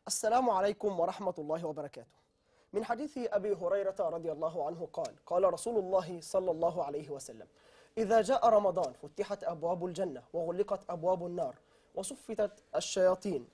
السلام عليكم ورحمة الله وبركاته. من حديث أبي هريرة رضي الله عنه قال: قال رسول الله صلى الله عليه وسلم: إذا جاء رمضان فتحت أبواب الجنة وغلقت أبواب النار وصفتت الشياطين.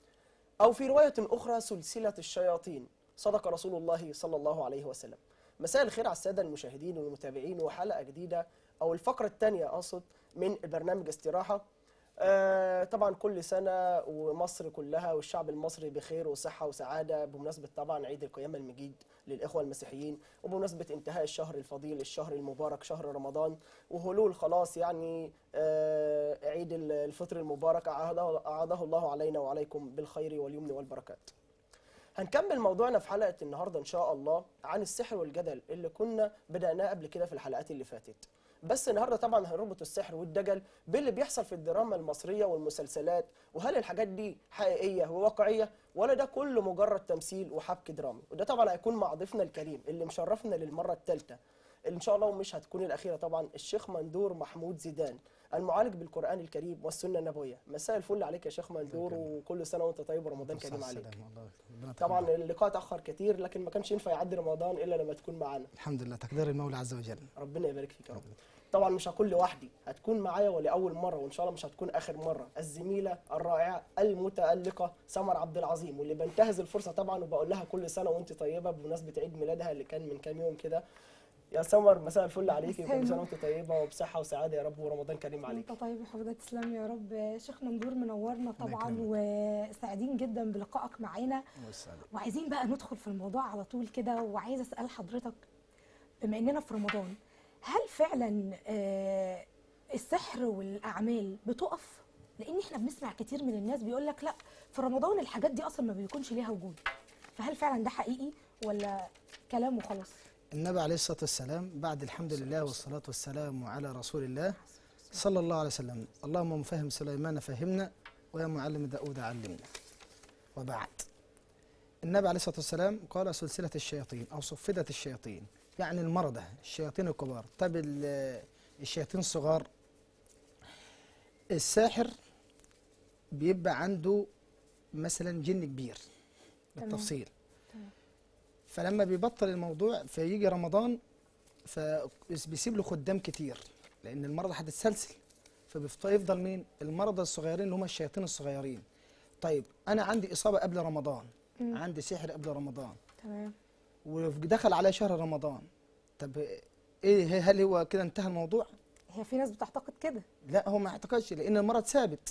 أو في رواية أخرى سلسلة الشياطين. صدق رسول الله صلى الله عليه وسلم. مساء الخير على السادة المشاهدين والمتابعين وحلقة جديدة أو الفقرة الثانية أقصد من برنامج استراحة آه، طبعا كل سنة ومصر كلها والشعب المصري بخير وصحة وسعادة بمناسبة طبعا عيد القيامة المجيد للإخوة المسيحيين وبمناسبة انتهاء الشهر الفضيل الشهر المبارك شهر رمضان وهلول خلاص يعني آه، عيد الفطر المبارك أعاده أعاده الله علينا وعليكم بالخير واليمن والبركات هنكمل موضوعنا في حلقة النهاردة إن شاء الله عن السحر والجدل اللي كنا بدأناه قبل كده في الحلقات اللي فاتت بس النهارده طبعا هنربط السحر والدجل باللي بيحصل في الدراما المصريه والمسلسلات وهل الحاجات دي حقيقيه وواقعيه ولا ده كله مجرد تمثيل وحبك درامي وده طبعا هيكون مع ضيفنا الكريم اللي مشرفنا للمره الثالثه اللي ان شاء الله ومش هتكون الاخيره طبعا الشيخ مندور محمود زيدان المعالج بالقران الكريم والسنه النبويه مساء الفل عليك يا شيخ مندور وكل سنه وانت طيب ورمضان كريم عليك طبعا اللقاء اتاخر كتير لكن ما كانش ينفع يعدي رمضان الا لما تكون معانا الحمد لله تقدير المولى عز وجل ربنا يبارك فيك يا رب طبعا مش هكون لوحدي هتكون معايا ولاول مره وان شاء الله مش هتكون اخر مره الزميله الرائعه المتالقه سمر عبد العظيم واللي بنتهز الفرصه طبعا وبقول لها كل سنه وانت طيبه بمناسبه عيد ميلادها اللي كان من كام يوم كده يا سمر مساء الفل عليكي كل سنه وانت طيبه وبصحه وسعاده يا رب ورمضان كريم عليك انت طيب يا حضرتك تسلم يا رب شيخ مندور منورنا طبعا وسعيدين جدا بلقائك معانا وعايزين بقى ندخل في الموضوع على طول كده وعايزه اسال حضرتك بما اننا في رمضان هل فعلا آه السحر والاعمال بتقف لان احنا بنسمع كتير من الناس بيقول لك لا في رمضان الحاجات دي اصلا ما بيكونش ليها وجود فهل فعلا ده حقيقي ولا كلام وخلاص النبي عليه الصلاه والسلام بعد الحمد لله والصلاه والسلام على رسول الله صلى الله عليه وسلم اللهم مفهم سليمان فهمنا ويا معلم داود علمنا وبعد النبي عليه الصلاه والسلام قال سلسله الشياطين او صفدت الشياطين يعني المرضى الشياطين الكبار طب الشياطين الصغار الساحر بيبقى عنده مثلا جن كبير بالتفصيل فلما بيبطل الموضوع فيجي رمضان فبيسيب له خدام كتير لان المرضى هتتسلسل فبيفضل مين المرضى الصغيرين اللي هم الشياطين الصغيرين طيب انا عندي اصابه قبل رمضان م. عندي سحر قبل رمضان تمام ودخل على شهر رمضان طب ايه هل هو كده انتهى الموضوع هي في ناس بتعتقد كده لا هو ما اعتقدش لان المرض ثابت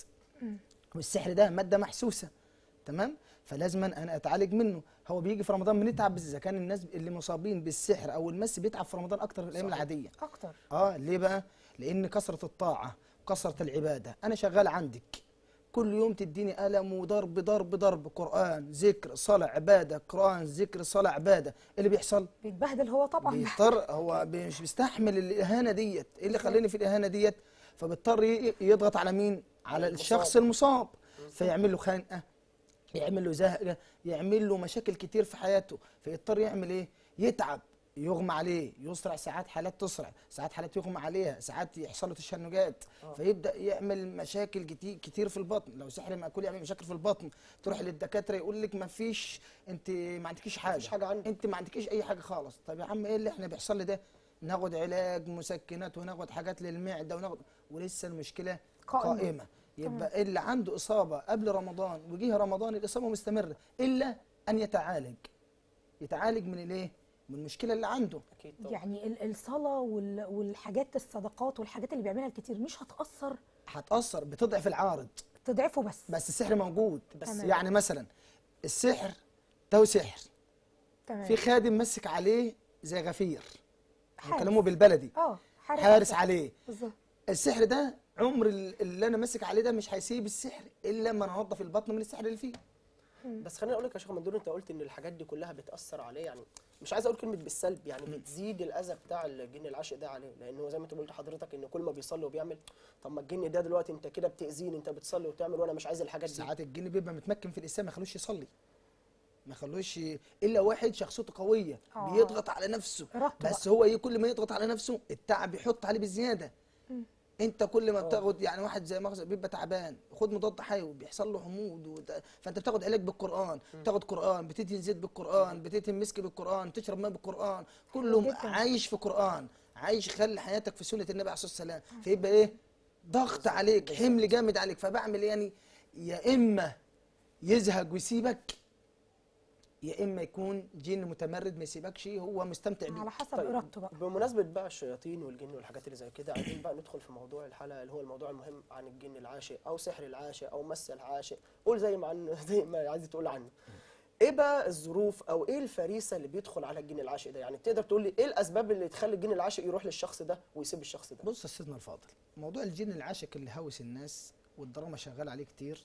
والسحر ده ماده محسوسه تمام فلازم انا اتعالج منه هو بيجي في رمضان بنتعب اذا كان الناس اللي مصابين بالسحر او المس بيتعب في رمضان اكتر من الايام العاديه اكتر اه ليه بقى لان كثره الطاعه وكثره العباده انا شغال عندك كل يوم تديني ألم وضرب ضرب ضرب قرآن ذكر صلاة عبادة قرآن ذكر صلاة عبادة اللي بيحصل بيتبهدل هو طبعا بيضطر هو مش بيستحمل الإهانة ديت إيه اللي خلاني في الإهانة ديت فبيضطر يضغط على مين على الشخص المصاب فيعمل له خنقة يعمل له زهقة يعمل له مشاكل كتير في حياته فيضطر يعمل إيه يتعب يغمى عليه يسرع ساعات حالات تسرع ساعات حالات يغمى عليها ساعات يحصل له تشنجات آه. فيبدا يعمل مشاكل كتير في البطن لو سحر مأكول يعمل مشاكل في البطن تروح للدكاتره يقول لك ما فيش انت ما عندكيش حاجه مفيش حاجه عندك انت ما عندكيش اي حاجه خالص طب يا عم ايه اللي احنا بيحصل لي ده ناخد علاج مسكنات وناخد حاجات للمعده وناخد ولسه المشكله قائمه, قائمة. يبقى تمام. اللي عنده اصابه قبل رمضان وجيه رمضان الاصابه مستمره الا ان يتعالج يتعالج من الايه من المشكله اللي عنده أكيد طبعا. يعني الصلاه والحاجات الصدقات والحاجات اللي بيعملها الكتير مش هتاثر هتاثر بتضعف العارض تضعفه بس بس السحر موجود بس تمام. يعني مثلا السحر ده سحر تمام. في خادم مسك عليه زي غفير هنكلمه بالبلدي اه حارس, حارس عليه بالظبط السحر ده عمر اللي انا ماسك عليه ده مش هيسيب السحر الا لما انضف البطن من السحر اللي فيه بس خليني اقول لك يا شيخ مندور انت قلت ان الحاجات دي كلها بتاثر عليه يعني مش عايز اقول كلمه بالسلب يعني بتزيد الاذى بتاع الجن العاشق ده عليه لان هو زي ما انت قلت حضرتك ان كل ما بيصلي وبيعمل طب ما الجن ده دلوقتي انت كده بتاذيني انت بتصلي وتعمل وانا مش عايز الحاجات دي ساعات الجن بيبقى متمكن في الاسلام ما يخلوش يصلي ما يخلوش الا واحد شخصيته قويه آه. بيضغط على نفسه ربط بس هو ايه كل ما يضغط على نفسه التعب يحط عليه بزياده انت كل ما آه. بتاخد يعني واحد زي مغزى بيبقى تعبان خد مضاد حيوي بيحصل له حموض وت... فانت بتاخد علاج بالقران بتاخد قران بتدهن زيت بالقران بتدهن مسك بالقران تشرب ماء بالقران كله جداً. عايش في قران عايش خلي حياتك في سنه النبي عليه الصلاه والسلام فيبقى ايه ضغط عليك حمل جامد عليك فبعمل إيه يعني يا اما يزهق ويسيبك يا اما يكون جن متمرد ما يسيبكش هو مستمتع بيه على حسب طيب ارادته بقى بمناسبة بقى الشياطين والجن والحاجات اللي زي كده عايزين بقى ندخل في موضوع الحلقة اللي هو الموضوع المهم عن الجن العاشق أو سحر العاشق أو مس العاشق قول زي ما عن زي ما عايز تقول عنه ايه بقى الظروف او ايه الفريسه اللي بيدخل على الجن العاشق ده يعني تقدر تقول لي ايه الاسباب اللي تخلي الجن العاشق يروح للشخص ده ويسيب الشخص ده بص يا سيدنا الفاضل موضوع الجن العاشق اللي هوس الناس والدراما شغال عليه كتير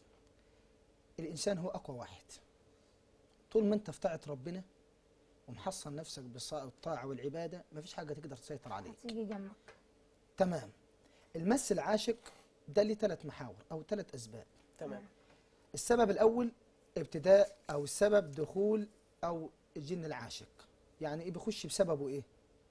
الانسان هو اقوى واحد طول ما انت في طاعه ربنا ومحصن نفسك بالطاعه والعباده مفيش حاجه تقدر تسيطر عليك هتيجي جنبك تمام المس العاشق ده ليه ثلاث محاور او ثلاث اسباب تمام السبب الاول ابتداء او السبب دخول او الجن العاشق يعني ايه بيخش بسببه ايه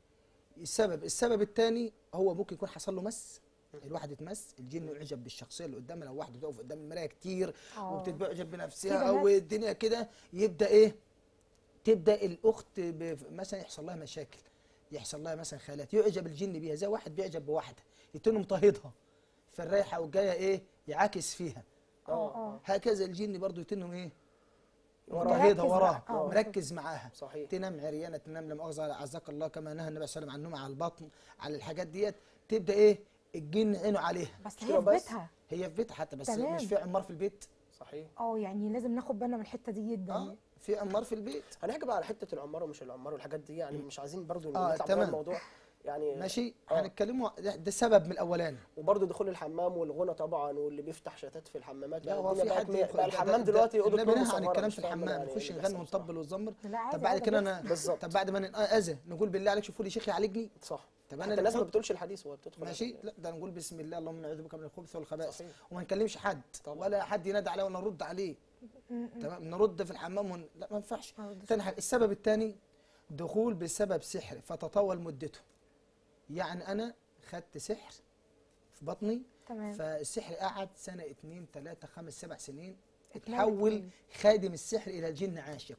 السبب السبب الثاني هو ممكن يكون حصل له مس الواحد اتمس الجن يعجب بالشخصيه اللي قدامه لو واحده تقف قدام المرايه كتير آه. وبتتعجب في بنفسها بنات- والدنيا كده يبدا ايه تبدا الاخت ب- مثلا يحصل لها مشاكل يحصل لها مثلا خالات يعجب الجن بيها زي واحد بيعجب بواحده يتنه مضطهدها في الرايحه والجايه ايه يعاكس فيها اه اه هكذا الجن برضو يتنهم ايه وراها. مضطهدها مركز وراها معاها. آه. مركز معاها صحيح تنام عريانه تنام لا مؤاخذه عزك الله كما نهى النبي صلى الله عليه وسلم عن النوم على البطن على الحاجات ديت تبدا ايه الجن عينه عليها بس كده هي في بس؟ بيتها هي في بيتها حتى بس تمام. مش في عمار في البيت صحيح اه يعني لازم ناخد بالنا من الحته دي جدا اه في عمار في البيت هنحكي بقى على حته العمار ومش العمار والحاجات دي يعني مش عايزين برضو آه، نطلع بره تمام. الموضوع يعني ماشي آه. هنتكلموا ده, ده سبب من الاولاني وبرضه دخول الحمام والغنى طبعا واللي بيفتح شتات في الحمامات لا بقى هو الدنيا في بقت حد مي- يدخل- بقى ده- الحمام ده- دلوقتي اوضه النبي نوم نهى عن مصغرة، الكلام مش في فاهم أنا الحمام يعني نخش إيه اللي نغني بيحصل ونطبل ونزمر لا عادي طب بعد عادي كده بس. انا بالظبط. طب بعد ما انا اذى نقول بالله عليك شوفوا لي شيخ يعالجني صح طب حتى انا الناس ما اللي بتقولش الحديث وهي بتدخل ماشي لا ده نقول بسم الله اللهم نعوذ بك من الخبث والخبائث صحيح. وما نكلمش حد طبعا. ولا حد ينادي عليه ولا نرد عليه تمام نرد في الحمام ون... لا ما ينفعش ما ردش. تاني حاجه السبب الثاني دخول بسبب سحر فتطول مدته يعني انا خدت سحر في بطني تمام فالسحر قعد سنه اتنين تلاته خمس سبع سنين اتملك اتحول تاني. خادم السحر الى جن عاشق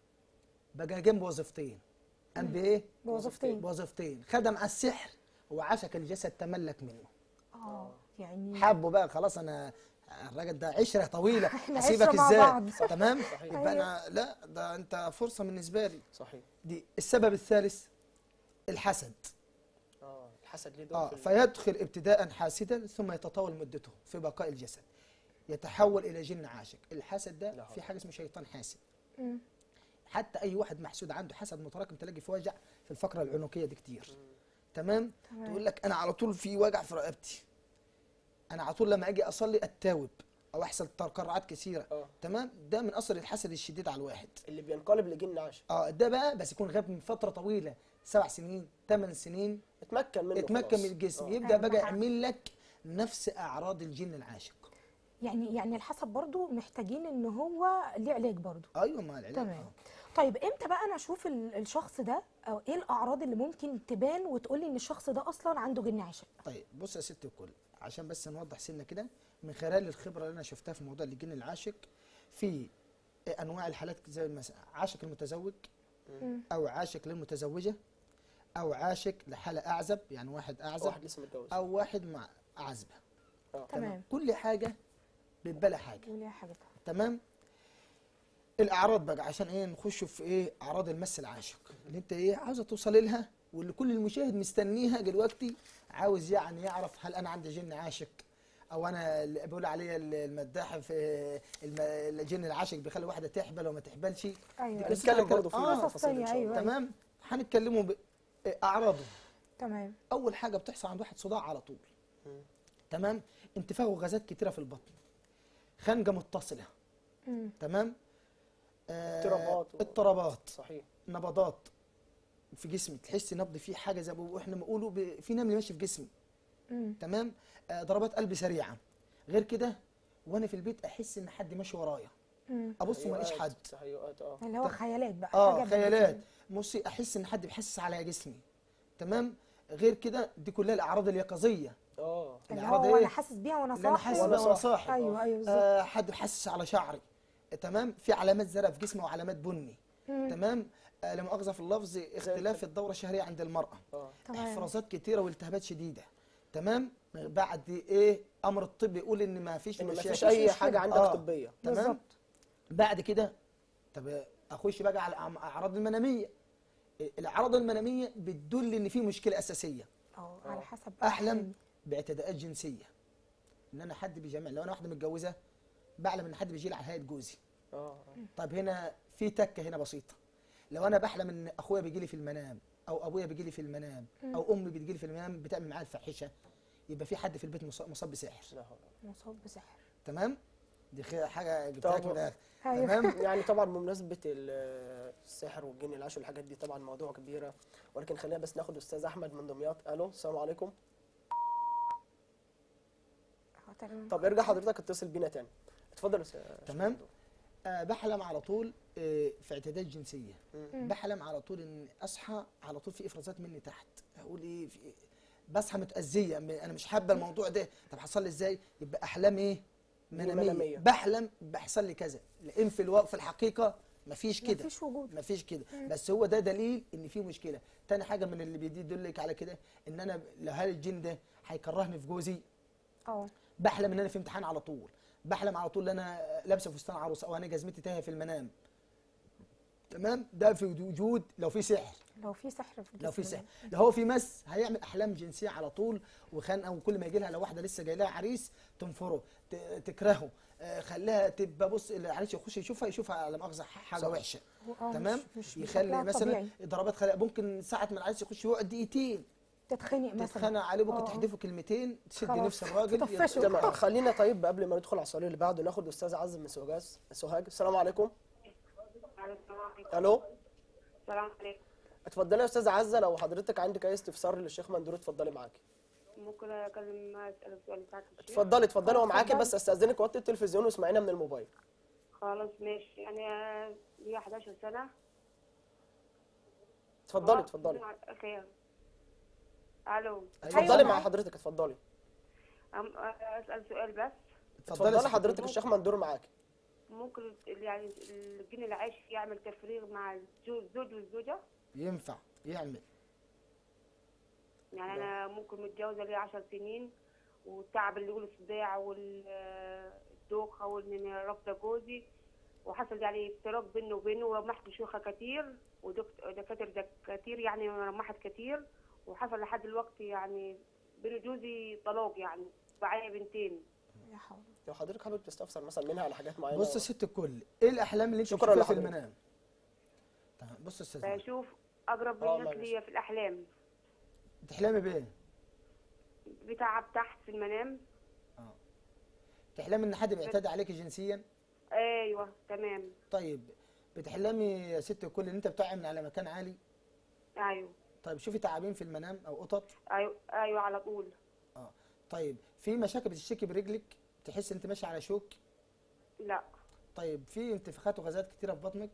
بقى جنب وظيفتين قام بايه؟ بوظيفتين بوظيفتين خدم على السحر وعشق الجسد تملك منه اه يعني حبه بقى خلاص انا الراجل ده عشره طويله إحنا هسيبك عشرة مع ازاي بعض. تمام صحيح. يبقى انا لا ده انت فرصه بالنسبه لي صحيح دي السبب الثالث الحسد اه الحسد ليه دور اه في ال- فيدخل ابتداء حاسدا ثم يتطاول مدته في بقاء الجسد يتحول الى جن عاشق الحسد لا ده حول. في حاجه اسمه شيطان حاسد مم. حتى اي واحد محسود عنده حسد متراكم تلاقي في وجع في الفقره العنقيه دي كتير تمام تمام. تقول لك انا على طول في وجع في رقبتي انا على طول لما اجي اصلي اتاوب او يحصل تقرعات كثيره اه تمام ده من اثر الحسد الشديد على الواحد اللي بينقلب لجن عاشق اه ده بقى بس يكون غاب من فتره طويله سبع سنين ثمان سنين اتمكن منه اتمكن خلاص. من الجسم آه. يبدا أهم بقى حاجة. يعمل لك نفس اعراض الجن العاشق يعني يعني الحسد برضو محتاجين ان هو ليه علاج برضو ايوه ما العلاج تمام آه. طيب امتى بقى انا اشوف ال- الشخص ده او ايه الاعراض اللي ممكن تبان وتقولي ان الشخص ده اصلا عنده جن عاشق طيب بص يا ست الكل عشان بس نوضح سنه كده من خلال الخبره اللي انا شفتها في موضوع الجن العاشق في انواع الحالات زي مثلا عاشق المتزوج مم. او عاشق للمتزوجه او عاشق لحاله اعزب يعني واحد اعزب واحد لسه متجوز او واحد مع عزبه اه تمام كل حاجه بيبقى لها حاجه قولي يا حاجه تمام الاعراض بقى عشان ايه نخش في ايه اعراض المس العاشق اللي انت ايه عاوزه توصل لها واللي كل المشاهد مستنيها دلوقتي عاوز يعني يعرف هل انا عندي جن عاشق او انا اللي بيقول عليه المداح في الم- الجن العاشق بيخلي واحده تحبل وما تحبلش دي ايوه قصة هنتكلم كده. برضه في آه، تفاصيل ان شاء أيوة. الله تمام هنتكلموا ب- اعراضه تمام اول حاجه بتحصل عند واحد صداع على طول مم. تمام انتفاخ وغازات كتيره في البطن خنقه متصله مم. تمام آه، اضطرابات و- اضطرابات صحيح نبضات في جسمي تحس نبض فيه حاجه زي ما احنا بنقولوا ب- في نمل ماشي في جسمي مم. تمام آه، ضربات قلب سريعه غير كده وانا في البيت احس ان حد ماشي ورايا مم. ابص ما الاقيش حد تهيؤات اه اللي هو خيالات بقى اه حاجة خيالات بت- بصي احس ان حد بيحسس على جسمي تمام غير كده دي كلها الاعراض اليقظيه اه اللي الأعراض هو إيه؟ انا حاسس بيها وانا اللي انا صاحي حاسس وأنا بيها وانا صاحي. صاحي ايوه ايوه بالظبط آه حد حاسس على شعري تمام في علامات زرق في جسمي وعلامات بني تمام آه لا مؤاخذه في اللفظ اختلاف الدوره الشهريه عند المراه اه تمام. احفرازات كتيره والتهابات شديده تمام بعد ايه امر الطب يقول ان ما فيش ان ما مشاكل. فيش اي مشكلة. حاجه عندك آه. طبيه تمام بالظبط. بعد كده طب اخش بقى على الأعم- الاعراض المناميه الاعراض المناميه بتدل ان في مشكله اساسيه اه على حسب بقى احلم باعتداءات جنسيه ان انا حد بيجامع لو انا واحده متجوزه بعلم ان حد بيجي لي على هيئه جوزي اه طب هنا في تكه هنا بسيطه لو انا بحلم ان اخويا بيجي لي في المنام او ابويا بيجي لي في المنام او امي بتجي لي في المنام بتعمل معايا الفاحشه يبقى في حد في البيت مصاب مصاب بسحر لا حول مصاب بسحر تمام دي خي- حاجه جبتها لك طب- من الاخر أيوة. تمام يعني طبعا بمناسبه ال- السحر والجن العش والحاجات دي طبعا موضوع كبيره ولكن خلينا بس ناخد استاذ احمد من دمياط الو السلام عليكم اه تمام طب ارجع حضرتك اتصل بينا تاني اتفضل يا أستاذ تمام. ممدوح. آه بحلم على طول آه في اعتداءات جنسيه مم. بحلم على طول ان اصحى على طول في افرازات مني تحت اقول ايه في إيه؟ بصحى متاذيه م- انا مش حابه الموضوع ده طب حصل لي ازاي يبقى احلام ايه مناميه, منامية. بحلم بيحصل لي كذا لان في الواقع في الحقيقه مفيش كده مفيش وجود مفيش كده بس هو ده دليل ان في مشكله تاني حاجه من اللي بيدلك على كده ان انا لو هل الجن ده هيكرهني في جوزي اه بحلم ان انا في امتحان على طول بحلم على طول ان انا لابسه فستان عروسه او انا جزمتي تاهه في المنام تمام ده في وجود لو في سحر لو في سحر في لو في الجسم سحر لو هو في مس هيعمل احلام جنسيه على طول وخنقه وكل ما يجي لها لو واحده لسه جاي لها عريس تنفره ت- تكرهه آه، خليها تبقى بص العريس يخش يشوفها يشوفها على مؤاخذه حاجه صح. وحشه ده. آه، تمام مش- مش يخلي بشكلها مثلا الطبيعي. ضربات خلق ممكن ساعه ما العريس يخش يقعد دقيقتين تتخنق مثلا تتخانق عليه ممكن آه. تحدفه كلمتين تسد خلاص. نفس الراجل تطفشه. تمام خلينا طيب قبل ما ندخل على السؤال اللي بعده ناخد استاذ عز من سوهاج سوهاج السلام عليكم الو السلام عليكم اتفضلي يا استاذ عزه لو حضرتك عندك اي استفسار للشيخ مندور اتفضلي معاكي ممكن اكلم اسال السؤال بتاعك الشيخ اتفضلي اتفضلي هو اه، معاكي اتفضلي. بس استاذنك وطي التلفزيون واسمعينا من الموبايل خلاص ماشي يعني آه، ليا 11 سنه اتفضلي آه، اتفضلي خير الو اتفضلي أيوة. مع حضرتك اتفضلي أم- آه، اسال سؤال بس اتفضلي ست حضرتك الكل. الشيخ مندور معاكي ممكن ال- يعني الجن اللي عايش يعمل تفريغ مع الزو- الزوج والزوجه ينفع يعمل يعني انا ممكن متجوزه لي 10 سنين والتعب اللي يقول الصداع والدوخه وان انا رافضه جوزي وحصل يعني افتراق بينه وبينه ورمحت شيوخه كتير ودكاتره كتير يعني رمحت كتير وحصل لحد دلوقتي يعني بين جوزي طلاق يعني معايا بنتين يا حول لو حضرتك حابب تستفسر مثلا منها على حاجات معينه بص يا ست الكل ايه الاحلام اللي انت شكراً بتشوفها في لحضرتك. المنام تمام بص يا استاذ مالك. بشوف اقرب آه، الناس الله ليا في الاحلام بتحلمي بايه بتعب تحت في المنام بتحلمي ان حد بيعتدي عليك جنسيا ايوه تمام طيب بتحلمي يا ست الكل ان انت بتقع من على مكان عالي ايوه طيب شوفي تعابين في المنام او قطط ايوه ايوه على طول اه طيب في مشاكل بتشتكي برجلك تحس انت ماشي على شوك لا طيب في انتفاخات وغازات كتيره في بطنك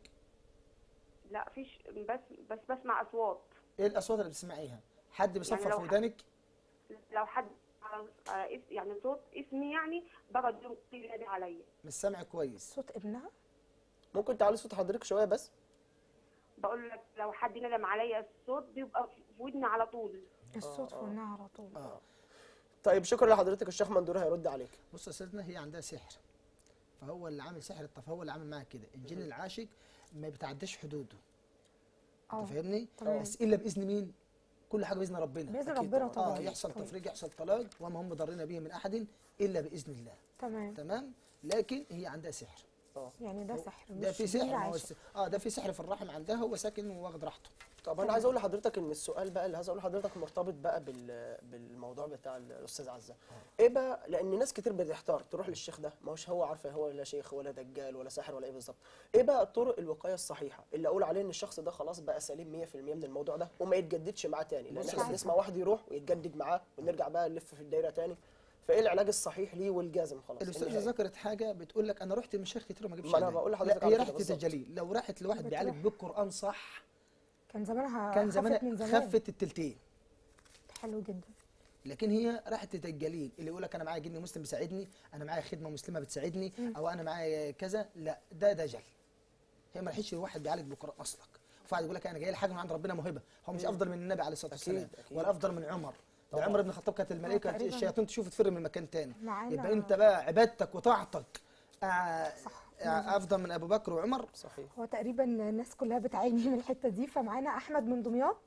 لا فيش بس بس بسمع اصوات ايه الاصوات اللي بتسمعيها حد بيصفر لو في ح- ودانك لو حد على- على اس- يعني صوت اسمي يعني بقعد يوم كتير ينادي عليا مش سامع كويس صوت ابنها ممكن تعلي صوت حضرتك شويه بس بقول لك لو حد ندم عليا الصوت بيبقى في ودني على طول الصوت في ودنها على طول اه طيب شكرا لحضرتك الشيخ مندور هيرد عليك بص يا استاذنا هي عندها سحر فهو اللي عامل سحر الطف هو اللي عامل معاها كده الجن العاشق ما بيتعداش حدوده اه انت فاهمني تمام. بس الا باذن مين كل حاجه باذن ربنا باذن أكيد ربنا طبعاً. اه طبعا يحصل طبعاً. تفريج يحصل طلاق وما هم ضارين به من احد الا باذن الله تمام تمام لكن هي عندها سحر يعني ده سحر ده مش في دي سحر ما هو عايشة. الس- اه ده في سحر في الرحم عندها هو ساكن واخد راحته طب انا عايز اقول لحضرتك ان السؤال بقى اللي عايز اقول لحضرتك مرتبط بقى بال بالموضوع بتاع الاستاذ عزه ايه بقى لان ناس كتير بتحتار تروح للشيخ ده ما هوش هو عارفه هو لا شيخ ولا دجال ولا ساحر ولا ايه بالظبط ايه بقى طرق الوقايه الصحيحه اللي اقول عليه ان الشخص ده خلاص بقى سليم 100% من الموضوع ده وما يتجددش معاه تاني لان بص احنا يا بنسمع واحد يروح ويتجدد معاه ونرجع بقى نلف في الدايره تاني فايه العلاج الصحيح ليه والجازم خلاص الاستاذه النهائي؟ ذكرت حاجه بتقول لك انا رحت لمشايخ كتير وما جبتش ما أنا علاج. بقول لحضرتك لا على هي كده راحت بالظبط. للدجالين لو راحت لواحد بتروح. بيعالج بالقران صح كان زمانها كان خفت زمان من زمان خفت التلتين حلو جدا لكن هي راحت الدجالين اللي يقول لك انا معايا جن مسلم بيساعدني انا معايا خدمه مسلمه بتساعدني او انا معايا كذا لا ده دجل هي ما راحتش الواحد بيعالج بالقران اصلك وقاعد يقول لك انا جاي لي حاجه من عند ربنا موهبه هو مش افضل من النبي عليه الصلاه أكيد، والسلام أكيد. ولا افضل من عمر ده طبعاً. عمر بن الخطاب كانت الملائكه تقريباً. الشياطين تشوف تفر من مكان تاني معانا- يبقى انت بقى عبادتك وطاعتك آه، صح. آه، افضل من ابو بكر وعمر صحيح هو تقريبا الناس كلها بتعاني من الحته دي فمعانا احمد من دمياط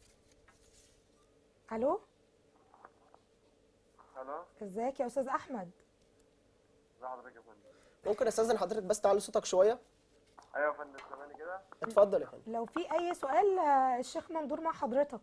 الو الو ازيك يا استاذ احمد ازي حضرتك يا فندم ممكن استاذن حضرتك بس تعلي صوتك شويه ايوه يا فندم سامعني كده اتفضل يا فندم لو في اي سؤال آه، الشيخ مندور مع حضرتك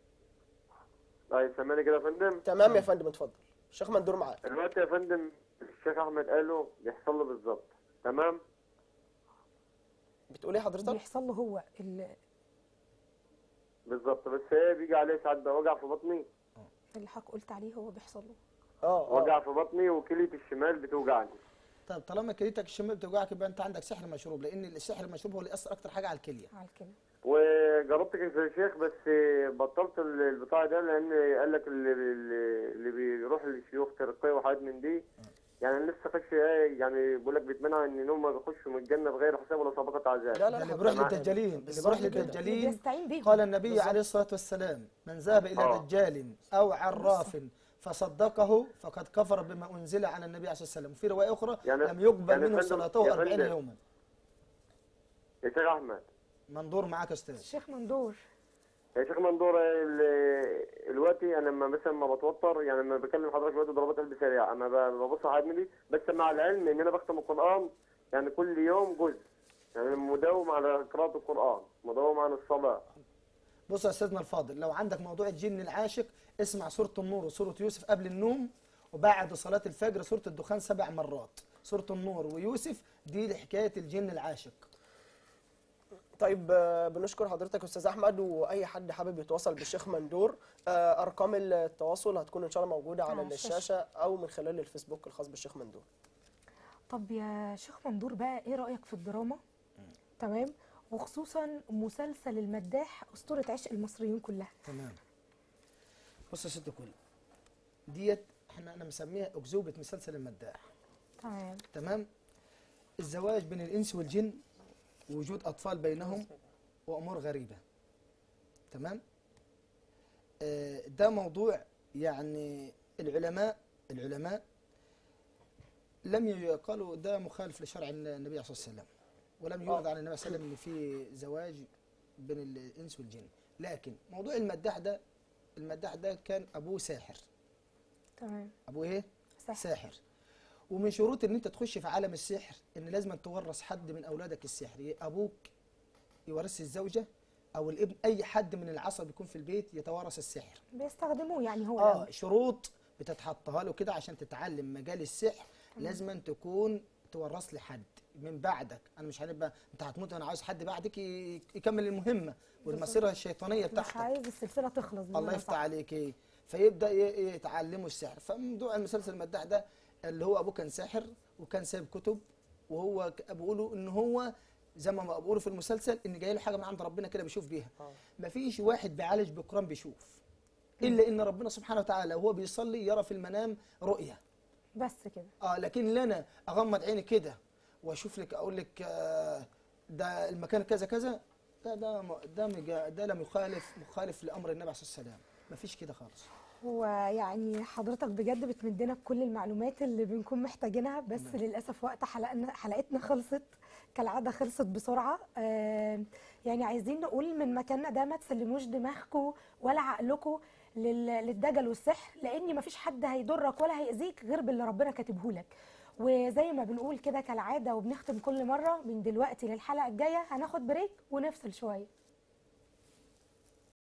طيب سامعني كده يا فندم تمام يا فندم اتفضل الشيخ مندور معاك دلوقتي يا فندم الشيخ احمد قاله بيحصل له بالظبط تمام بتقول ايه حضرتك بيحصل له هو ال- بالظبط بس ايه بيجي عليه ساعات بقى وجع في بطني اللي حضرتك قلت عليه هو بيحصل له اه اه وجع في بطني وكلية الشمال بتوجعني طب طالما كليتك الشم بتوجعك يبقى انت عندك سحر مشروب لان السحر المشروب هو اللي ياثر اكتر حاجه على الكليه على كده وجربت كده يا شيخ بس بطلت ال- البتاع ده لان قال لك اللي, اللي- اللي بيروح للشيوخ ترقيه وحاجات من دي يعني أنا لسه خش ايه يعني بيقول لك بيتمنع ان انهم ما بيخشوا من الجنه بغير حساب ولا سابقه عذاب لا لا ده اللي لا بيروح حضرتك- للدجالين اللي بالظبط بيروح كده. اللي للدجالين بيستعين بيهم قال النبي بالظبط. عليه الصلاة والسلام من ذهب إلى آه. دجال أو عراف فصدقه فقد كفر بما أنزل على النبي عليه الصلاة والسلام وفي رواية أخرى يعني- لم يقبل يعني منه فندم- صلاته يا 40 فندم. يوما يا شيخ احمد منظور معاك يا أستاذ الشيخ مندور يا شيخ مندور ال- دلوقتي انا لما مثلا ما بتوتر يعني لما بكلم حضرتك دلوقتي ضربات قلبي سريعه اما ب- ببص على دي بس مع العلم ان انا بختم القران يعني كل يوم جزء يعني مداوم على قراءه القران مداوم على الصلاه بص يا أستاذنا الفاضل لو عندك موضوع الجن العاشق اسمع سورة النور وسورة يوسف قبل النوم وبعد صلاة الفجر سورة الدخان سبع مرات سورة النور ويوسف دي لحكاية الجن العاشق طيب آه، بنشكر حضرتك يا استاذ احمد واي حد حابب يتواصل بالشيخ مندور آه، ارقام التواصل هتكون ان شاء الله موجوده على على الشاشة. الشاشه او من خلال الفيسبوك الخاص بالشيخ مندور طب يا شيخ مندور بقى ايه رأيك في الدراما تمام وخصوصا مسلسل المداح أسطورة عشق المصريين كلها تمام بص يا ست الكل ديت احنا انا مسميها اكذوبه مسلسل المداح تمام تمام الزواج بين الانس والجن ووجود اطفال بينهم وامور غريبه تمام آه ده موضوع يعني العلماء العلماء لم يقالوا ده مخالف لشرع النبي عليه الصلاه والسلام ولم يورد عن النبي صلى الله عليه وسلم ان في زواج بين الانس والجن لكن موضوع المداح ده المداح ده كان ابوه ساحر تمام ابوه ايه سهل ساحر ومن شروط ان انت تخش في عالم السحر ان لازم تورث حد من اولادك السحر يا ابوك يورث الزوجه او الابن اي حد من العصب يكون في البيت يتوارث السحر بيستخدموه يعني هو اه الأول. شروط بتتحطها له كده عشان تتعلم مجال السحر لازم تكون تورث لحد من بعدك انا مش هنبقى انت هتموت انا عاوز حد بعدك ي- يكمل المهمه والمسيره الشيطانيه مش بتاعتك عايز السلسلة تخلص الله بمعنى يفتح صح. عليك ايه فيبدا ي- يتعلموا السحر فموضوع المسلسل المداح ده اللي هو ابوه كان ساحر وكان سايب كتب وهو ك- بيقولوا ان هو زي ما بيقولوا في المسلسل ان جاي له حاجه من عند ربنا كده بيشوف بيها آه. مفيش واحد بيعالج بقران بيشوف الا ان ربنا سبحانه وتعالى وهو بيصلي يرى في المنام رؤيه بس كده اه لكن لنا اغمض عيني كده واشوف لك اقول لك آه ده المكان كذا كذا ده ده م- ده مجا- ده لم يخالف مخالف لامر النبي عليه الصلاه والسلام مفيش كده خالص هو يعني حضرتك بجد بتمدنا بكل المعلومات اللي بنكون محتاجينها بس للاسف وقت حلقنا حلقتنا خلصت كالعاده خلصت بسرعه آه يعني عايزين نقول من مكاننا ده ما تسلموش دماغكم ولا عقلكم لل- للدجل والسحر لان مفيش حد هيضرك ولا هيأذيك غير باللي ربنا كاتبه لك وزي ما بنقول كده كالعاده وبنختم كل مره من دلوقتي للحلقه الجايه هناخد بريك ونفصل شويه